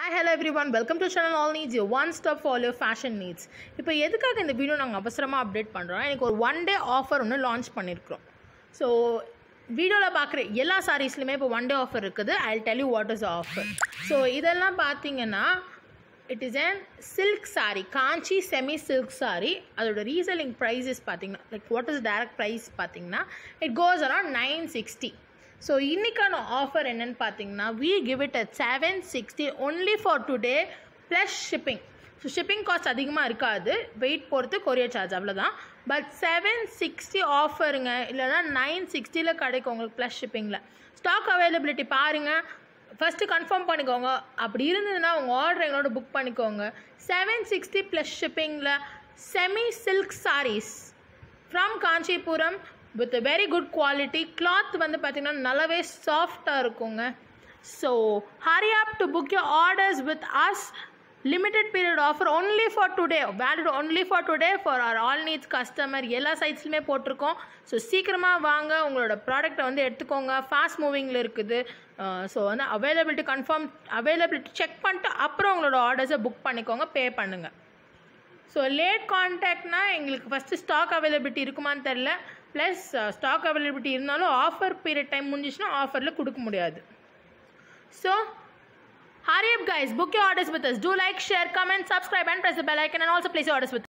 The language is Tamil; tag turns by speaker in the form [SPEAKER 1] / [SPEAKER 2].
[SPEAKER 1] hi hello every welcome to channel all needs you one stop for your fashion needs இப்போ எதுக்காக இந்த வீடியோ நாங்கள் அவசரமாக அப்டேட் பண்ணுறோம் எனக்கு ஒரு ஒன் டே ஆஃபர் ஒன்று லான்ச் பண்ணியிருக்கிறோம் ஸோ வீடியோவில் பார்க்குற எல்லா சாரீஸ்லையுமே இப்போ ஒன் டே ஆஃபர் இருக்குது I tell you what is offer so இதெல்லாம் பார்த்தீங்கன்னா it is an silk saree Kanchi semi silk saree அதோட ரீசெல்லிங் ப்ரைஸஸ் பார்த்தீங்கன்னா like what is direct price பார்த்தீங்கன்னா it goes around nine sixty so இன்றைக்கான ஆஃபர் என்னன்னு பார்த்தீங்கன்னா we give it at seven sixty only for today plus shipping so shipping cost அதிகமாக இருக்காது வெயிட் பொறுத்து கொரியர் சார்ஜ் அவ்வளோதான் பட் செவன் சிக்ஸ்டி ஆஃபருங்க இல்லைனா நைன் சிக்ஸ்டியில் கிடைக்கும் உங்களுக்கு ப்ளஸ் ஷிப்பிங்கில் ஸ்டாக் அவைலபிலிட்டி பாருங்கள் ஃபஸ்ட்டு கன்ஃபார்ம் பண்ணிக்கோங்க அப்படி இருந்ததுன்னா உங்கள் ஆர்டர் எங்களோட புக் பண்ணிக்கோங்க செவன் சிக்ஸ்டி ப்ளஸ் ஷிப்பிங்கில் semi silk sarees from Kanchipuram with very good quality cloth வந்து பார்த்திங்கன்னா நல்லாவே சாஃப்டாக இருக்குங்க so hurry up to book your orders with us limited period offer only for today valid only for today for our all needs customer எல்லா சைட்ஸ்லையுமே போட்டிருக்கோம் ஸோ சீக்கிரமாக வாங்க உங்களோட ப்ராடக்ட்டை வந்து எடுத்துக்கோங்க ஃபாஸ்ட் மூவிங்கில் இருக்குது ஸோ வந்து அவைலபிலிட்டி கன்ஃபார்ம் அவைலபிலிட்டி செக் பண்ணிட்டு அப்புறம் உங்களோட ஆர்டர்ஸை புக் பண்ணிக்கோங்க பே பண்ணுங்கள் ஸோ லேட் கான்டாக்ட்னா எங்களுக்கு ஃபஸ்ட்டு ஸ்டாக் அவைலபிலிட்டி இருக்குமான்னு தெரில ப்ளஸ் ஸ்டாக் அவைலபிலிட்டி இருந்தாலும் ஆஃபர் பீரியட் டைம் முடிஞ்சிச்சுன்னா ஆஃபரில் கொடுக்க முடியாது so hurry up guys book your orders with us do like share comment subscribe and press the bell icon and also place your orders with